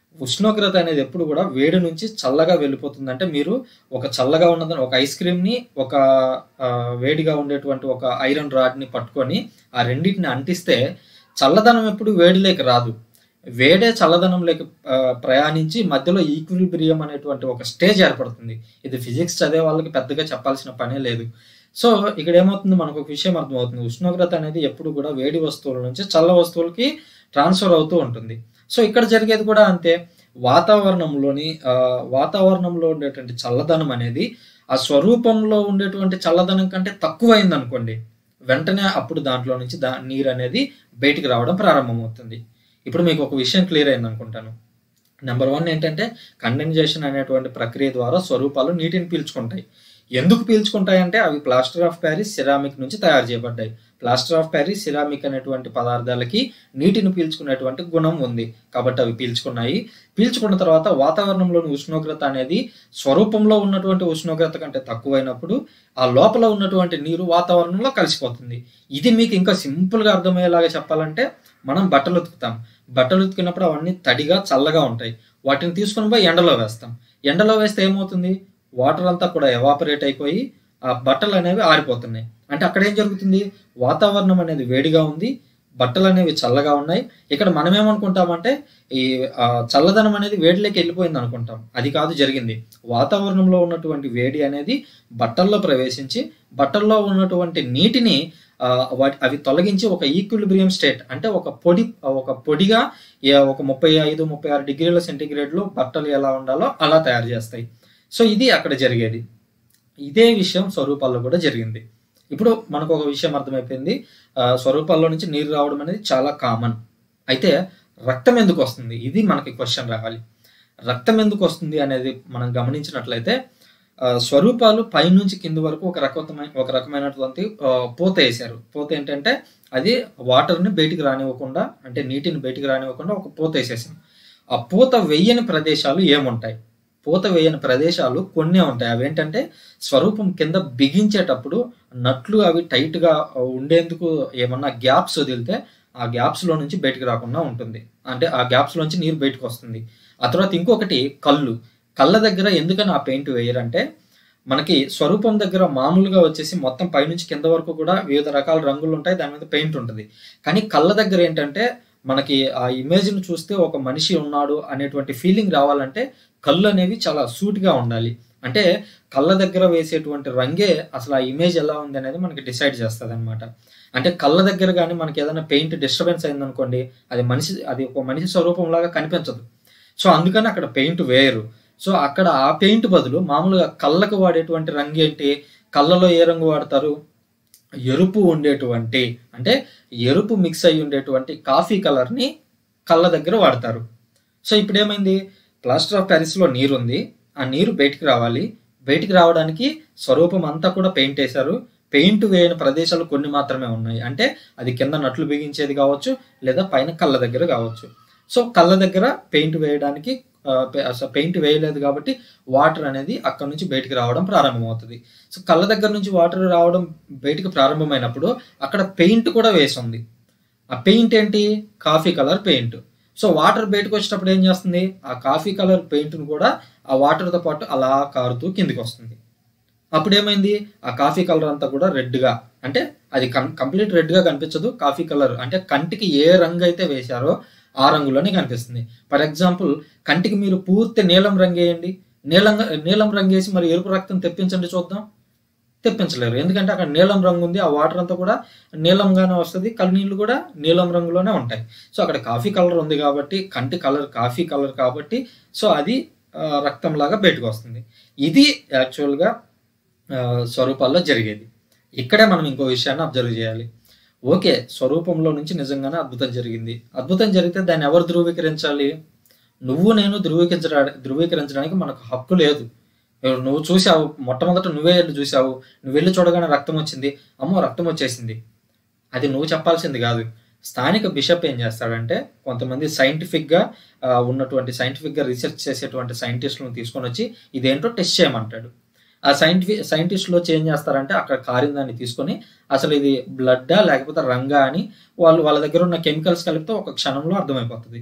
ఉష్ణోగ్రత అనేది ఎప్పుడు కూడా వేడి నుంచి చల్లగా వెళ్ళిపోతుంది అంటే మీరు ఒక చల్లగా ఉన్నదని ఒక ఐస్ క్రీమ్ని ఒక ఆ, వేడిగా ఉండేటువంటి ఒక ఐరన్ రాడ్ని పట్టుకొని ఆ రెండింటిని అంటిస్తే చల్లదనం ఎప్పుడు వేడిలోకి రాదు వేడే చల్లదనంలోకి ఆ, ప్రయాణించి మధ్యలో ఈక్విలిబ్రియం అనేటువంటి ఒక స్టేజ్ ఏర్పడుతుంది ఇది ఫిజిక్స్ చదివే వాళ్ళకి పెద్దగా చెప్పాల్సిన పనే లేదు సో ఇక్కడ ఏమవుతుంది మనకు ఒక విషయం అర్థమవుతుంది ఉష్ణోగ్రత అనేది ఎప్పుడు కూడా వేడి వస్తువుల నుంచి చల్ల వస్తువులకి ట్రాన్స్ఫర్ అవుతూ ఉంటుంది సో ఇక్కడ జరిగేది కూడా అంతే వాతావరణంలోని ఆ, వాతావరణంలో ఉండేటువంటి చల్లదనం అనేది ఆ స్వరూపంలో ఉండేటువంటి చల్లదనం కంటే తక్కువైంది అనుకోండి వెంటనే అప్పుడు దాంట్లో నుంచి దా నీరు అనేది బయటికి రావడం ప్రారంభమవుతుంది ఇప్పుడు మీకు ఒక విషయం క్లియర్ అయింది అనుకుంటాను నెంబర్ వన్ ఏంటంటే కండెన్జేషన్ అనేటువంటి ప్రక్రియ ద్వారా స్వరూపాలు నీటిని పీల్చుకుంటాయి ఎందుకు పీల్చుకుంటాయి అంటే అవి ప్లాస్టర్ ఆఫ్ ప్యారిస్ సిరామిక్ నుంచి తయారు చేయబడ్డాయి ప్లాస్టర్ ఆఫ్ ప్యారిస్ సిరామిక్ అనేటువంటి పదార్థాలకి నీటిని పీల్చుకునేటువంటి గుణం ఉంది కాబట్టి అవి పీల్చుకున్నాయి పీల్చుకున్న తర్వాత వాతావరణంలోని ఉష్ణోగ్రత అనేది స్వరూపంలో ఉన్నటువంటి ఉష్ణోగ్రత కంటే తక్కువైనప్పుడు ఆ లోపల ఉన్నటువంటి నీరు వాతావరణంలో కలిసిపోతుంది ఇది మీకు ఇంకా సింపుల్గా అర్థమయ్యేలాగా చెప్పాలంటే మనం బట్టలు ఉతుకుతాం బట్టలు ఉతికినప్పుడు అవన్నీ తడిగా చల్లగా ఉంటాయి వాటిని తీసుకొని పోయి ఎండలో వేస్తాం ఎండలో వేస్తే ఏమవుతుంది వాటర్ అంతా కూడా ఎవాపరేట్ అయిపోయి ఆ బట్టలు అనేవి ఆరిపోతున్నాయి అంటే అక్కడ ఏం జరుగుతుంది వాతావరణం అనేది వేడిగా ఉంది బట్టలు అనేవి చల్లగా ఉన్నాయి ఇక్కడ మనం ఏమనుకుంటామంటే ఈ ఆ, చల్లదనం అనేది వేడిలోకి వెళ్ళిపోయింది అనుకుంటాం అది కాదు జరిగింది వాతావరణంలో ఉన్నటువంటి వేడి అనేది బట్టల్లో ప్రవేశించి బట్టల్లో ఉన్నటువంటి నీటిని ఆ, వాటి అవి తొలగించి ఒక ఈక్విలిబ్రియం స్టేట్ అంటే ఒక పొడి ఒక పొడిగా ఏ- ఒక ముప్పై ఐదు ముప్పై ఆరు డిగ్రీల సెంటీగ్రేడ్లో బట్టలు ఎలా ఉండాలో అలా తయారు చేస్తాయి సో ఇది అక్కడ జరిగేది ఇదే విషయం స్వరూపాల్లో కూడా జరిగింది ఇప్పుడు మనకు ఒక విషయం అర్థమైపోయింది ఆ, స్వరూపాల్లో నుంచి నీరు రావడం అనేది చాలా కామన్ అయితే రక్తం ఎందుకు వస్తుంది ఇది మనకి క్వశ్చన్ రావాలి రక్తం ఎందుకు వస్తుంది అనేది మనం గమనించినట్లయితే ఆ, స్వరూపాలు పైనుంచి కింది వరకు ఒక రకమైన ఒక రకమైనటువంటి ఆ, పూత వేశారు పూత ఏంటంటే అది వాటర్ని బయటికి రానివ్వకుండా అంటే నీటిని బయటికి రానివ్వకుండా ఒక పూత వేసేసాం ఆ పూత వెయ్యని ప్రదేశాలు ఏముంటాయి పూత వేయని ప్రదేశాలు కొన్నే ఉంటాయి అవేంటంటే స్వరూపం కింద బిగించేటప్పుడు నట్లు అవి టైట్గా ఉండేందుకు ఏమన్నా గ్యాప్స్ వదిలితే ఆ గ్యాప్స్లో నుంచి బయటకు రాకుండా ఉంటుంది అంటే ఆ గ్యాప్స్లోంచి నీరు బయటకు వస్తుంది ఆ తర్వాత ఇంకొకటి కళ్ళు కళ్ళ దగ్గర ఎందుకని ఆ పెయింట్ వేయరంటే మనకి స్వరూపం దగ్గర మామూలుగా వచ్చేసి మొత్తం పైనుంచి కింద వరకు కూడా వివిధ రకాల రంగులు ఉంటాయి దాని మీద పెయింట్ ఉంటుంది కానీ కళ్ళ దగ్గర ఏంటంటే మనకి ఆ ఇమేజ్ను చూస్తే ఒక మనిషి ఉన్నాడు అనేటువంటి ఫీలింగ్ రావాలంటే కళ్ళు అనేవి చాలా సూటిగా ఉండాలి అంటే కళ్ళ దగ్గర వేసేటువంటి రంగే అసలు ఆ ఇమేజ్ ఎలా ఉంది అనేది మనకి డిసైడ్ చేస్తుంది అనమాట అంటే కళ్ళ దగ్గర కానీ మనకి ఏదైనా పెయింట్ డిస్టర్బెన్స్ అయిందనుకోండి అది మనిషి అది ఒక మనిషి స్వరూపంలాగా కనిపించదు సో అందుకని అక్కడ పెయింట్ వేయరు సో అక్కడ ఆ పెయింట్ బదులు మామూలుగా కళ్ళకు వాడేటువంటి రంగు ఏంటి కళ్ళలో ఏ రంగు వాడతారు ఎరుపు ఉండేటువంటి అంటే ఎరుపు మిక్స్ అయి ఉండేటువంటి కాఫీ కలర్ని కళ్ళ దగ్గర వాడతారు సో ఇప్పుడు ఏమైంది ప్లాస్టర్ ఆఫ్ ప్యారిస్లో నీరు ఉంది ఆ నీరు బయటికి రావాలి బయటికి రావడానికి స్వరూపం అంతా కూడా పెయింట్ వేశారు పెయింట్ వేయని ప్రదేశాలు కొన్ని మాత్రమే ఉన్నాయి అంటే అది కింద నట్లు బిగించేది కావచ్చు లేదా పైన కళ్ళ దగ్గర కావచ్చు సో కళ్ళ దగ్గర పెయింట్ వేయడానికి ఆ, పె- అసలు పెయింట్ వేయలేదు కాబట్టి వాటర్ అనేది అక్కడ నుంచి బయటికి రావడం ప్రారంభమవుతుంది సో కళ్ళ దగ్గర నుంచి వాటర్ రావడం బయటికి ప్రారంభమైనప్పుడు అక్కడ పెయింట్ కూడా వేసి ఉంది ఆ పెయింట్ ఏంటి coffee colour paint so water బయటకు వచ్చేటప్పుడు ఏం చేస్తుంది ఆ కాఫీ కలర్ పెయింట్ను కూడా ఆ వాటర్తో పాటు అలా కారుతూ కిందికి వస్తుంది అప్పుడు ఏమైంది ఆ కాఫీ కలర్ అంతా కూడా రెడ్గా అంటే అది కం కంప్లీట్ రెడ్గా కనిపించదు కాఫీ కలర్ అంటే కంటికి ఏ రంగు అయితే వేశారో ఆ రంగులోనే కనిపిస్తుంది ఫర్ ఎగ్జాంపుల్ కంటికి మీరు పూర్తి నీలం రంగు వేయండి నీలం నీలం రంగు వేసి మరి ఎరుపు రక్తం తెప్పించండి చూద్దాం తెప్పించలేరు ఎందుకంటే అక్కడ నీలం రంగు ఉంది ఆ వాటర్ అంతా కూడా నీలంగానే వస్తుంది కళ్ళనీళ్ళు కూడా నీలం రంగులోనే ఉంటాయి సో అక్కడ కాఫీ కలర్ ఉంది కాబట్టి కంటి కలర్ కాఫీ కలర్ కాబట్టి సో అది ఆ, రక్తంలాగా బయటకు వస్తుంది ఇది యాక్చువల్గా ఆ, స్వరూపాల్లో జరిగేది ఇక్కడే మనం ఇంకో విషయాన్ని అబ్జర్వ్ చేయాలి ఓకే స్వరూపంలో నుంచి నిజంగానే అద్భుతం జరిగింది అద్భుతం జరిగితే దాన్ని ఎవరు ధృవీకరించాలి నువ్వు నేను ధృవీకరించడా ధృవీకరించడానికి మనకు హక్కు లేదు ఎవరు నువ్వు చూసావు మొట్టమొదట నువ్వే వెళ్ళి చూసావు నువ్వు వెళ్ళి చూడగానే రక్తం వచ్చింది అమ్మో రక్తం వచ్చేసింది అది నువ్వు చెప్పాల్సింది కాదు స్థానిక బిషప్ ఏం చేస్తాడంటే కొంతమంది సైంటిఫిక్గా ఆ, ఉన్నటువంటి సైంటిఫిక్గా రీసెర్చ్ చేసేటువంటి సైంటిస్టులను తీసుకొని వచ్చి ఇదేంటో టెస్ట్ చేయమంటాడు ఆ సైంటిఫిక్ సైంటిస్టులు వచ్చి ఏం చేస్తారంటే అక్కడ కారిన దాన్ని తీసుకొని అసలు ఇది బ్లడ్డా లేకపోతే రంగా అని వాళ్ళు వాళ్ళ దగ్గర ఉన్న కెమికల్స్ కలిపితే ఒక క్షణంలో అర్థమైపోతుంది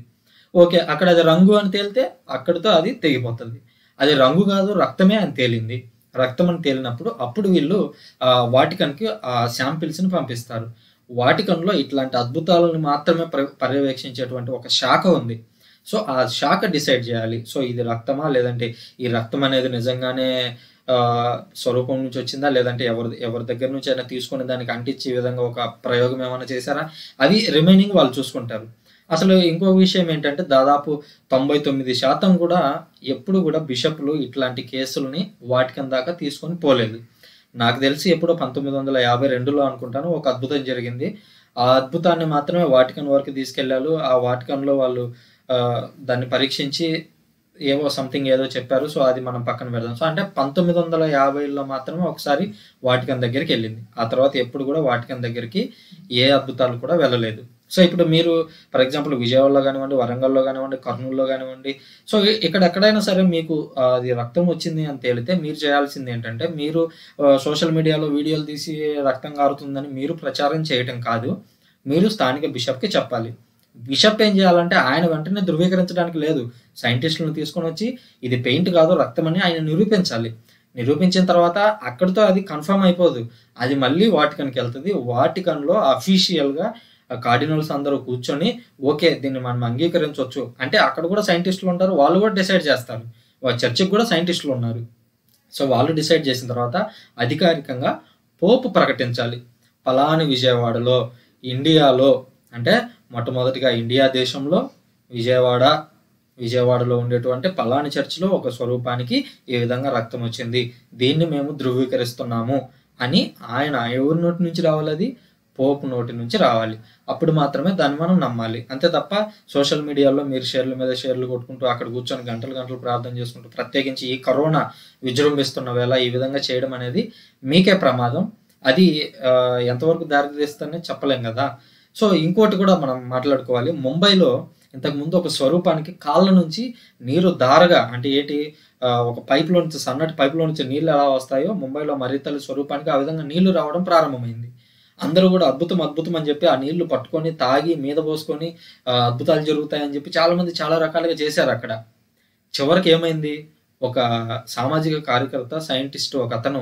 ఓకే అక్కడ అది రంగు అని తేలితే అక్కడితో అది తెగిపోతుంది అది రంగు కాదు రక్తమే అని తేలింది రక్తం అని తేలినప్పుడు అప్పుడు వీళ్ళు ఆ, వాటికన్కి ఆ శాంపిల్స్ని పంపిస్తారు వాటికన్లో ఇట్లాంటి అద్భుతాలను మాత్రమే పర్య- పర్యవేక్షించేటువంటి ఒక శాఖ ఉంది సో ఆ శాఖ డిసైడ్ చేయాలి సో ఇది రక్తమా లేదంటే ఈ రక్తం అనేది నిజంగానే ఆ, స్వరూపం నుంచి వచ్చిందా లేదంటే ఎవరి ఎవరి దగ్గర నుంచి అయినా తీసుకుని దానికి అంటించే విధంగా ఒక ప్రయోగం ఏమైనా చేశారా అవి రిమైనింగ్ వాళ్ళు చూసుకుంటారు అసలు ఇంకో విషయం ఏంటంటే దాదాపు తొంభై తొమ్మిది శాతం కూడా ఎప్పుడు కూడా బిషప్లు ఇట్లాంటి కేసుల్ని వాటికన్ దాకా తీసుకొని పోలేదు నాకు తెలిసి ఎప్పుడో పంతొమ్మిది వందల యాభై రెండులో అనుకుంటాను ఒక అద్భుతం జరిగింది ఆ అద్భుతాన్ని మాత్రమే వాటికన్ వరకు తీసుకెళ్లారు ఆ వాటికన్లో వాళ్ళు ఆ, దాన్ని పరీక్షించి ఏవో సంథింగ్ ఏదో చెప్పారు సో అది మనం పక్కన పెడదాం సో అంటే పంతొమ్మిది వందల యాభైలో మాత్రమే ఒకసారి వాటికన్ దగ్గరికి వెళ్ళింది ఆ తర్వాత ఎప్పుడు కూడా వాటికన్ దగ్గరికి ఏ అద్భుతాలు కూడా వెళ్ళలేదు సో ఇప్పుడు మీరు ఫర్ ఎగ్జాంపుల్ విజయవాడలో కానివ్వండి వరంగల్లో కానివ్వండి కర్నూలులో కానివ్వండి సో ఇ- ఇక్కడ ఎక్కడైనా సరే మీకు ఆ, అది రక్తం వచ్చింది అని తేలితే మీరు చేయాల్సింది ఏంటంటే మీరు సోషల్ మీడియాలో వీడియోలు తీసి రక్తం కారుతుందని మీరు ప్రచారం చేయటం కాదు మీరు స్థానిక బిషప్కి చెప్పాలి బిషప్ ఏం చేయాలంటే ఆయన వెంటనే ధృవీకరించడానికి లేదు సైంటిస్టులను తీసుకొని వచ్చి ఇది పెయింట్ కాదు రక్తం అని ఆయన నిరూపించాలి నిరూపించిన తర్వాత అక్కడితో అది కన్ఫర్మ్ అయిపోదు అది మళ్ళీ వాటికన్కి వెళ్తుంది వాటికన్లో అఫీషియల్గా కార్డినల్స్ అందరూ కూర్చొని ఓకే దీన్ని మనం అంగీకరించవచ్చు అంటే అక్కడ కూడా సైంటిస్టులు ఉంటారు వాళ్ళు కూడా డిసైడ్ చేస్తారు చర్చికి కూడా సైంటిస్టులు ఉన్నారు సో వాళ్ళు డిసైడ్ చేసిన తర్వాత అధికారికంగా పోపు ప్రకటించాలి పలాని విజయవాడలో ఇండియాలో అంటే మొట్టమొదటిగా ఇండియా దేశంలో విజయవాడ విజయవాడలో ఉండేటువంటి పలాని చర్చిలో ఒక స్వరూపానికి ఈ విధంగా రక్తం వచ్చింది దీన్ని మేము ధృవీకరిస్తున్నాము అని ఆయన ఎవరి నోటి నుంచి రావాలి అది పోపు నోటి నుంచి రావాలి అప్పుడు మాత్రమే దాన్ని మనం నమ్మాలి అంతే తప్ప సోషల్ మీడియాలో మీరు షేర్ల మీద షేర్లు కొట్టుకుంటూ అక్కడ కూర్చొని గంటలు గంటలు ప్రార్థన చేసుకుంటూ ప్రత్యేకించి ఈ కరోనా విజృంభిస్తున్న వేళ ఈ విధంగా చేయడం అనేది మీకే ప్రమాదం అది ఆ, ఎంతవరకు దారితీస్తుందని చెప్పలేం కదా సో ఇంకోటి కూడా మనం మాట్లాడుకోవాలి ముంబైలో ఇంతకుముందు ఒక స్వరూపానికి కాళ్ళ నుంచి నీరు దారగా అంటే ఏంటి ఆ, ఒక పైప్లో నుంచి సన్నటి పైప్లో నుంచి నీళ్ళు ఎలా వస్తాయో ముంబైలో మర్రితల్లి స్వరూపానికి ఆ విధంగా నీళ్లు రావడం ప్రారంభమైంది అందరూ కూడా అద్భుతం అద్భుతం అని చెప్పి ఆ నీళ్లు పట్టుకొని తాగి మీద పోసుకొని ఆ, అద్భుతాలు జరుగుతాయని చెప్పి చాలా మంది చాలా రకాలుగా చేశారు అక్కడ చివరికి ఏమైంది ఒక సామాజిక కార్యకర్త సైంటిస్ట్ ఒక అతను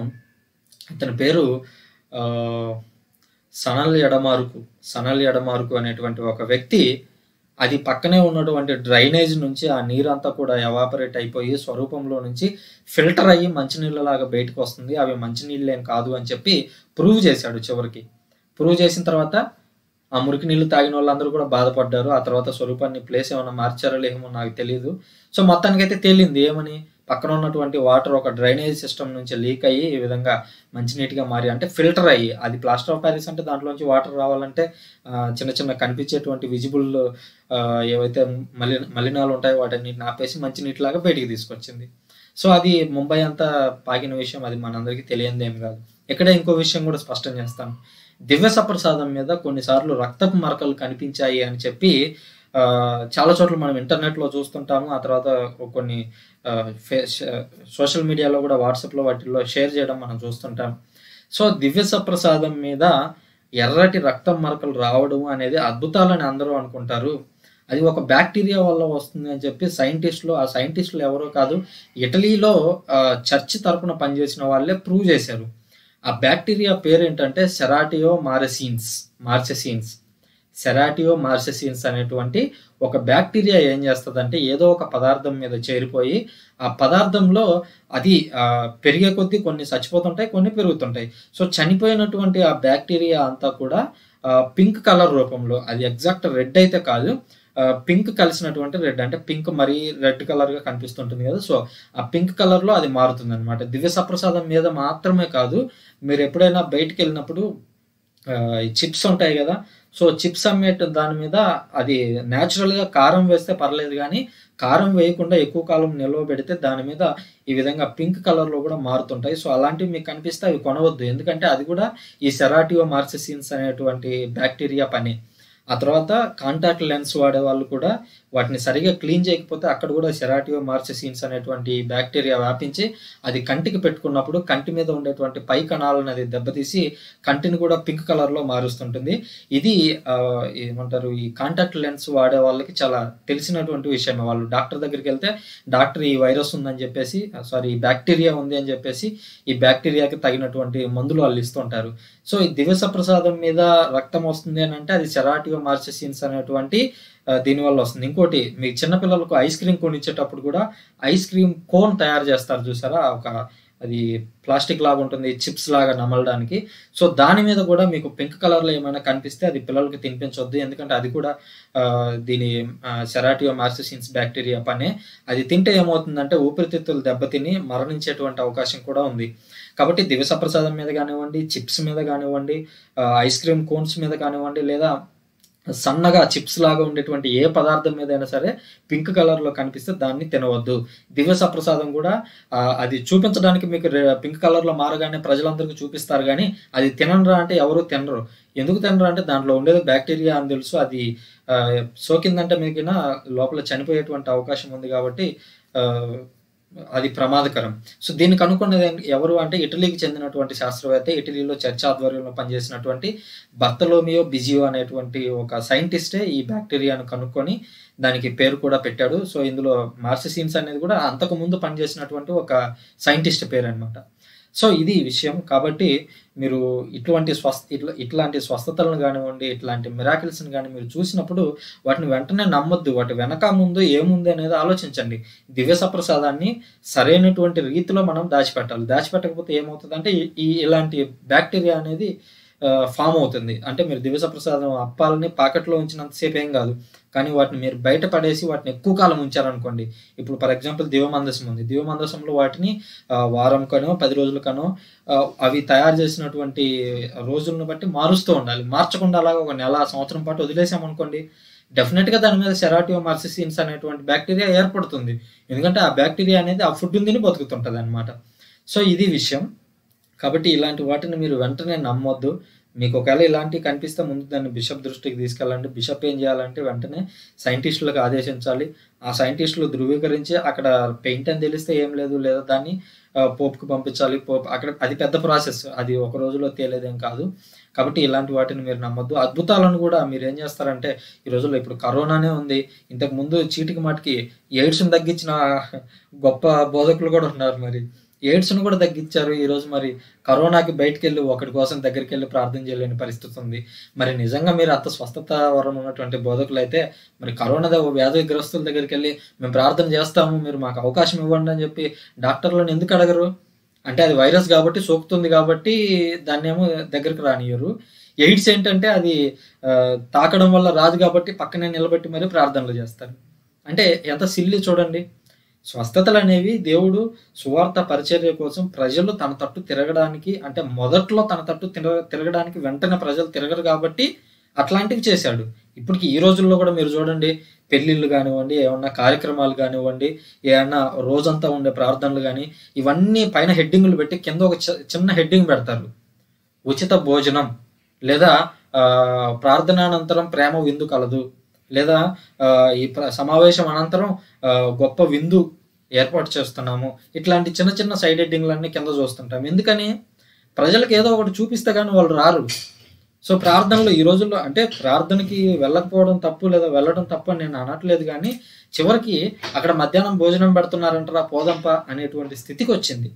అతని పేరు ఆ, సనల్ ఎడమారుకు సనల్ ఎడమారుకు అనేటువంటి ఒక వ్యక్తి అది పక్కనే ఉన్నటువంటి డ్రైనేజ్ నుంచి ఆ నీరంతా కూడా ఎవాపరేట్ అయిపోయి స్వరూపంలో నుంచి ఫిల్టర్ అయ్యి మంచినీళ్ళలాగా బయటకు వస్తుంది అవి మంచినీళ్ళు ఏం కాదు అని చెప్పి ప్రూవ్ చేశాడు చివరికి ప్రూవ్ చేసిన తర్వాత ఆ మురికి నీళ్లు తాగిన వాళ్ళందరూ కూడా బాధపడ్డారు ఆ తర్వాత స్వరూపాన్ని ప్లేస్ ఏమైనా మార్చారో లేమో నాకు తెలియదు సో మొత్తానికైతే తేలింది ఏమని పక్కన ఉన్నటువంటి వాటర్ ఒక డ్రైనేజ్ సిస్టమ్ నుంచి లీక్ అయ్యి ఈ విధంగా మంచినీటిగా మారి అంటే ఫిల్టర్ అయ్యి అది ప్లాస్టర్ ఆఫ్ ప్యారిస్ అంటే దాంట్లోంచి వాటర్ రావాలంటే ఆ, చిన్న చిన్న కనిపించేటువంటి విజిబుల్ ఏవైతే మలి మలినాలు ఉంటాయో వాటన్నిటిని ఆపేసి మంచినీటిలాగా బయటికి తీసుకొచ్చింది సో అది ముంబై అంతా పాకిన విషయం అది మనందరికీ తెలియంది ఏం కాదు ఇక్కడ ఇంకో విషయం కూడా స్పష్టం చేస్తాను దివ్య సప్రసాదం మీద కొన్నిసార్లు రక్తపు మరకలు కనిపించాయి అని చెప్పి ఆ, చాలా చోట్ల మనం ఇంటర్నెట్లో చూస్తుంటాము ఆ తర్వాత కొన్ని ఆ, ఫే- ష- సోషల్ మీడియాలో కూడా వాట్సాప్లో వాటిల్లో షేర్ చేయడం మనం చూస్తుంటాం సో దివ్య సప్రసాదం మీద ఎర్రటి రక్తం మరకలు రావడం అనేది అద్భుతాలని అందరూ అనుకుంటారు అది ఒక బ్యాక్టీరియా వల్ల వస్తుంది అని చెప్పి సైంటిస్టులు ఆ సైంటిస్టులు ఎవరో కాదు ఇటలీలో ఆ, చర్చ్ తరపున పనిచేసిన వాళ్ళే ప్రూవ్ చేశారు ఆ బ్యాక్టీరియా పేరు ఏంటంటే సెరాటియో మారసీన్స్ మార్చెసీన్స్ సెరాటియో మార్చెసీన్స్ అనేటువంటి ఒక బ్యాక్టీరియా ఏం చేస్తుందంటే ఏదో ఒక పదార్థం మీద చేరిపోయి ఆ పదార్థంలో అది ఆ, పెరిగే కొద్దీ కొన్ని చచ్చిపోతుంటాయి కొన్ని పెరుగుతుంటాయి సో చనిపోయినటువంటి ఆ బ్యాక్టీరియా అంతా కూడా పింక్ కలర్ రూపంలో అది ఎగ్జాక్ట్ రెడ్ అయితే కాదు పింక్ కలిసినటువంటి రెడ్ అంటే పింక్ మరీ రెడ్ కలర్ గా కనిపిస్తుంటుంది కదా సో ఆ పింక్ కలర్ లో అది మారుతుంది అనమాట దివ్య సప్రసాదం మీద మాత్రమే కాదు మీరు ఎప్పుడైనా బయటికి వెళ్ళినప్పుడు చిప్స్ ఉంటాయి కదా సో చిప్స్ అమ్మేట దాని మీద అది natural గా కారం వేస్తే పర్లేదు కానీ కారం వేయకుండా ఎక్కువ కాలం నిల్వ పెడితే దాని మీద ఈ విధంగా పింక్ కలర్ లో కూడా మారుతుంటాయి సో అలాంటివి మీకు కనిపిస్తే అవి కొనవద్దు ఎందుకంటే అది కూడా ఈ సెరాటియో మార్సెసిన్స్ అనేటువంటి బ్యాక్టీరియా పని ఆ తర్వాత కాంటాక్ట్ లెన్స్ వాడే వాళ్ళు కూడా వాటిని సరిగా క్లీన్ చేయకపోతే అక్కడ కూడా సెరాటియో మార్చెసీన్స్ అనేటువంటి బ్యాక్టీరియా వ్యాపించి అది కంటికి పెట్టుకున్నప్పుడు కంటి మీద ఉండేటువంటి పై కణాలను అది దెబ్బతీసి కంటిని కూడా పింక్ కలర్లో మారుస్తుంటుంది ఇది ఆ, ఏమంటారు ఈ కాంటాక్ట్ లెన్స్ వాడే వాళ్ళకి చాలా తెలిసినటువంటి విషయం వాళ్ళు డాక్టర్ దగ్గరికి వెళ్తే డాక్టర్ ఈ వైరస్ ఉందని చెప్పేసి సారీ ఈ బ్యాక్టీరియా ఉంది అని చెప్పేసి ఈ బ్యాక్టీరియాకి తగినటువంటి మందులు వాళ్ళు ఇస్తుంటారు సో ఈ దివస ప్రసాదం మీద రక్తం వస్తుంది అని అంటే అది సెరాటియో మార్చెసిన్స్ అనేటువంటి ఆ, దీనివల్ల వస్తుంది ఇంకోటి మీ చిన్నపిల్లలకు ఐస్ క్రీమ్ కొనిచ్చేటప్పుడు కూడా ఐస్ క్రీమ్ కోన్ తయారు చేస్తారు చూసారా ఒక అది ప్లాస్టిక్ లాగా ఉంటుంది చిప్స్ లాగా నమలడానికి సో దాని మీద కూడా మీకు పింక్ కలర్లో ఏమైనా కనిపిస్తే అది పిల్లలకి తినిపించొద్దు ఎందుకంటే అది కూడా ఆ, దీని సెరాటియో మార్సిసిన్స్ బ్యాక్టీరియా పనే అది తింటే ఏమవుతుందంటే ఊపిరితిత్తులు దెబ్బతిని మరణించేటువంటి అవకాశం కూడా ఉంది కాబట్టి దివస ప్రసాదం మీద కానివ్వండి చిప్స్ మీద కానివ్వండి ఆ, ఐస్ క్రీమ్ కోన్స్ మీద కానివ్వండి లేదా సన్నగా చిప్స్ లాగా ఉండేటువంటి ఏ పదార్థం మీద అయినా సరే పింక్ కలర్లో కనిపిస్తే దాన్ని తినవద్దు దివస ప్రసాదం కూడా ఆ, అది చూపించడానికి మీకు రే- పింక్ కలర్లో మారగానే ప్రజలందరికీ చూపిస్తారు కానీ అది తినరా అంటే ఎవరు తినరు ఎందుకు తినరు అంటే దాంట్లో ఉండేది బ్యాక్టీరియా అని తెలుసు అది ఆ, సోకిందంటే మీకు లోపల చనిపోయేటువంటి అవకాశం ఉంది కాబట్టి ఆ, అది ప్రమాదకరం సో దీన్ని కనుక్కున్నది ఎవరు అంటే ఇటలీకి చెందినటువంటి శాస్త్రవేత్త ఇటలీలో చర్చ ఆధ్వర్యంలో పనిచేసినటువంటి బర్తలోమియో బిజియో అనేటువంటి ఒక సైంటిస్టే ఈ బ్యాక్టీరియాను కనుక్కొని దానికి పేరు కూడా పెట్టాడు సో ఇందులో మార్సిసిన్స్ అనేది కూడా అంతకు ముందు పనిచేసినటువంటి ఒక సైంటిస్ట్ పేరు అనమాట సో ఇది విషయం కాబట్టి మీరు ఇటువంటి స్వస్థ ఇట్లా ఇట్లాంటి స్వస్థతలను కానివ్వండి ఇట్లాంటి మిరాకిల్స్ని కానీ మీరు చూసినప్పుడు వాటిని వెంటనే నమ్మొద్దు వాటి వెనక ముందు ఏముంది అనేది ఆలోచించండి దివ్య సప్రసాదాన్ని సరైనటువంటి రీతిలో మనం దాచిపెట్టాలి దాచిపెట్టకపోతే ఏమవుతుందంటే ఈ- ఈ ఇలాంటి బ్యాక్టీరియా అనేది ఫామ్ అవుతుంది అంటే మీరు దివస ప్రసాదం అప్పాలని పాకెట్లో ఉంచినంతసేపు ఏం కాదు కానీ వాటిని మీరు బయట పడేసి వాటిని ఎక్కువ కాలం ఉంచారనుకోండి ఇప్పుడు ఫర్ ఎగ్జాంపుల్ దివమందసం ఉంది దివమందసంలో వాటిని ఆ, వారం కనో పది రోజుల కనో ఆ, అవి తయారు చేసినటువంటి రోజులను బట్టి మారుస్తూ ఉండాలి మార్చకుండా అలాగా ఒక నెల సంవత్సరం పాటు వదిలేసామనుకోండి డెఫినెట్గా దాని మీద సెరాటియో మార్సిసిన్స్ అనేటువంటి బ్యాక్టీరియా ఏర్పడుతుంది ఎందుకంటే ఆ బ్యాక్టీరియా అనేది ఆ ఫుడ్ తిని బతుకుతుంటుంది అనమాట సో ఇది విషయం కాబట్టి ఇలాంటి వాటిని మీరు వెంటనే నమ్మొద్దు మీకు ఒకవేళ ఇలాంటివి కనిపిస్తే ముందు దాన్ని బిషప్ దృష్టికి తీసుకెళ్ళండి బిషప్ ఏం చేయాలంటే వెంటనే సైంటిస్టులకు ఆదేశించాలి ఆ సైంటిస్టులు ధృవీకరించి అక్కడ పెయింట్ అని తెలిస్తే ఏం లేదు లేదా దాన్ని ఆ, పోపుకి పంపించాలి పోపు అక్కడ అది పెద్ద ప్రాసెస్ అది ఒక రోజులో తేలేదేం కాదు కాబట్టి ఇలాంటి వాటిని మీరు నమ్మొద్దు అద్భుతాలను కూడా మీరు ఏం చేస్తారంటే ఈ రోజుల్లో ఇప్పుడు కరోనానే ఉంది ఇంతకు ముందు చీటికి మాటికి ఎయిడ్స్ని తగ్గించిన గొప్ప బోధకులు కూడా ఉన్నారు మరి ఎయిడ్స్ను కూడా తగ్గించారు ఈ రోజు మరి కరోనాకి బయటికి వెళ్ళి ఒకటి కోసం దగ్గరికి వెళ్ళి ప్రార్థన చేయలేని పరిస్థితి ఉంది మరి నిజంగా మీరు అంత స్వస్థత వరం ఉన్నటువంటి బోధకులు అయితే మరి కరోనా ద- వ్యాధిగ్రస్తుల దగ్గరికి వెళ్ళి మేము ప్రార్థన చేస్తాము మీరు మాకు అవకాశం ఇవ్వండి అని చెప్పి డాక్టర్లను ఎందుకు అడగరు అంటే అది వైరస్ కాబట్టి సోకుతుంది కాబట్టి దాన్ని ఏమో దగ్గరికి రానియరు ఎయిడ్స్ ఏంటంటే అది ఆ, తాకడం వల్ల రాదు కాబట్టి పక్కనే నిలబెట్టి మరి ప్రార్థనలు చేస్తారు అంటే ఎంత సిల్లి చూడండి స్వస్థతలు అనేవి దేవుడు సువార్త పరిచర్య కోసం ప్రజలు తన తట్టు తిరగడానికి అంటే మొదట్లో తన తట్టు తిరగ తిరగడానికి వెంటనే ప్రజలు తిరగరు కాబట్టి అట్లాంటివి చేశాడు ఇప్పటికి ఈ రోజుల్లో కూడా మీరు చూడండి పెళ్ళిళ్ళు కానివ్వండి ఏమన్నా కార్యక్రమాలు కానివ్వండి ఏమన్నా రోజంతా ఉండే ప్రార్థనలు కానీ ఇవన్నీ పైన హెడ్డింగ్లు పెట్టి కింద ఒక చి- చిన్న హెడ్డింగ్ పెడతారు ఉచిత భోజనం లేదా ఆ, ప్రార్థనానంతరం ప్రేమ విందు కలదు లేదా ఆ, ఈ ప్ర- సమావేశం అనంతరం ఆ, గొప్ప విందు ఏర్పాటు చేస్తున్నాము ఇట్లాంటి చిన్న చిన్న సైడ్ హెడ్డింగ్లన్నీ కింద చూస్తుంటాం ఎందుకని ప్రజలకు ఏదో ఒకటి చూపిస్తే కానీ వాళ్ళు రారు సో ప్రార్థనలు ఈ రోజుల్లో అంటే ప్రార్థనకి వెళ్ళకపోవడం తప్పు లేదా వెళ్ళడం తప్పు అని నేను అనట్లేదు కానీ చివరికి అక్కడ మధ్యాహ్నం భోజనం పెడుతున్నారంటారా పోదంప అనేటువంటి స్థితికి వచ్చింది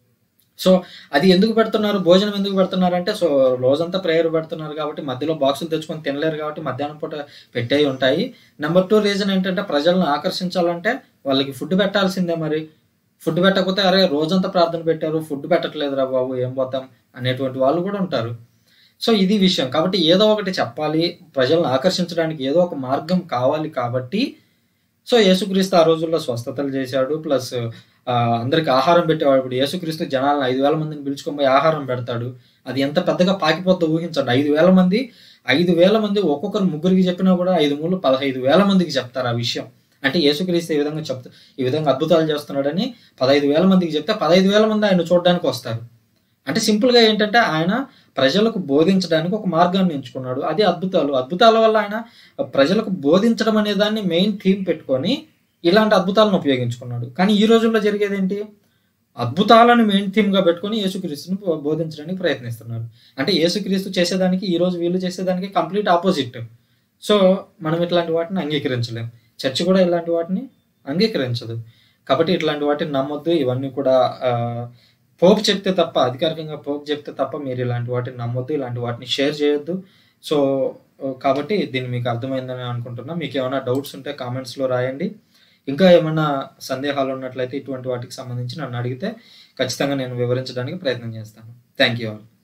సో అది ఎందుకు పెడుతున్నారు భోజనం ఎందుకు పెడుతున్నారు అంటే సో రోజంతా ప్రేయర్ పెడుతున్నారు కాబట్టి మధ్యలో బాక్సులు తెచ్చుకొని తినలేరు కాబట్టి మధ్యాహ్నం పూట పెట్టేవి ఉంటాయి నెంబర్ టూ రీజన్ ఏంటంటే ప్రజలను ఆకర్షించాలంటే వాళ్ళకి ఫుడ్ పెట్టాల్సిందే మరి ఫుడ్ పెట్టకపోతే అరే రోజంతా ప్రార్థన పెట్టారు ఫుడ్ పెట్టట్లేదురా బాబు ఏం పోతాం అనేటువంటి వాళ్ళు కూడా ఉంటారు సో ఇది విషయం కాబట్టి ఏదో ఒకటి చెప్పాలి ప్రజలను ఆకర్షించడానికి ఏదో ఒక మార్గం కావాలి కాబట్టి సో యేసుక్రీస్తు ఆ రోజుల్లో స్వస్థతలు చేశాడు ప్లస్ ఆ, అందరికి ఆహారం పెట్టేవాడు ఇప్పుడు యేసుక్రీస్తు జనాలను ఐదు వేల మందిని పిలుచుకొని పోయి ఆహారం పెడతాడు అది ఎంత పెద్దగా పాకిపోద్దో ఊహించండి ఐదు వేల మంది ఐదు వేల మంది ఒక్కొక్కరు ముగ్గురికి చెప్పినా కూడా ఐదు మూడు పదహైదు వేల మందికి చెప్తారు ఆ విషయం అంటే యేసుక్రీస్తు ఈ విధంగా చెప్తా ఈ విధంగా అద్భుతాలు చేస్తున్నాడని పదహైదు వేల మందికి చెప్తే పదహైదు వేల మంది ఆయన చూడడానికి వస్తారు అంటే సింపుల్‌గా ఏంటంటే ఆయన ప్రజలకు బోధించడానికి ఒక మార్గాన్ని ఎంచుకున్నాడు. అది అద్భుతాలు. అద్భుతాల వల్ల ఆయన ప్రజలకు బోధించడం అనే దాన్ని మెయిన్ థీమ్ పెట్టుకొని ఇలాంటి అద్భుతాలను ఉపయోగించుకున్నాడు. కానీ ఈ రోజుల్లో జరిగేదేంటి? అద్భుతాలను మెయిన్ థీమ్‌గా పెట్టుకొని యేసుక్రీస్తుని బో బోధించడానికి ప్రయత్నిస్తున్నారు. అంటే యేసుక్రీస్తు చేసేదానికి, ఈరోజు వీళ్ళు చేసేదానికి కంప్లీట్ ఆపోజిట్. సో, మనం ఇట్లాంటి వాటిని అంగీకరించలేం. చర్చ్ కూడా ఇలాంటి వాటిని అంగీకరించదు. కాబట్టి ఇట్లాంటి వాటిని నమ్మొద్దు. ఇవన్నీ కూడా ఆహ్, పోప్ చెప్తే తప్ప అధికారికంగా పోప్ చెప్తే తప్ప మీరు ఇలాంటి వాటిని నమ్మొద్దు. ఇలాంటి వాటిని షేర్ చేయొద్దు. సో, కాబట్టి దీన్ని మీకు అర్థమైందని అనుకుంటున్నా. మీకేమైనా డౌట్స్ ఉంటే కామెంట్స్‌లో రాయండి. ఇంకా ఏమన్నా సందేహాలు ఉన్నట్లయితే ఇటువంటి వాటికి సంబంధించి నన్ను అడిగితే ఖచ్చితంగా నేను వివరించడానికి ప్రయత్నం చేస్తాను. Thank you all.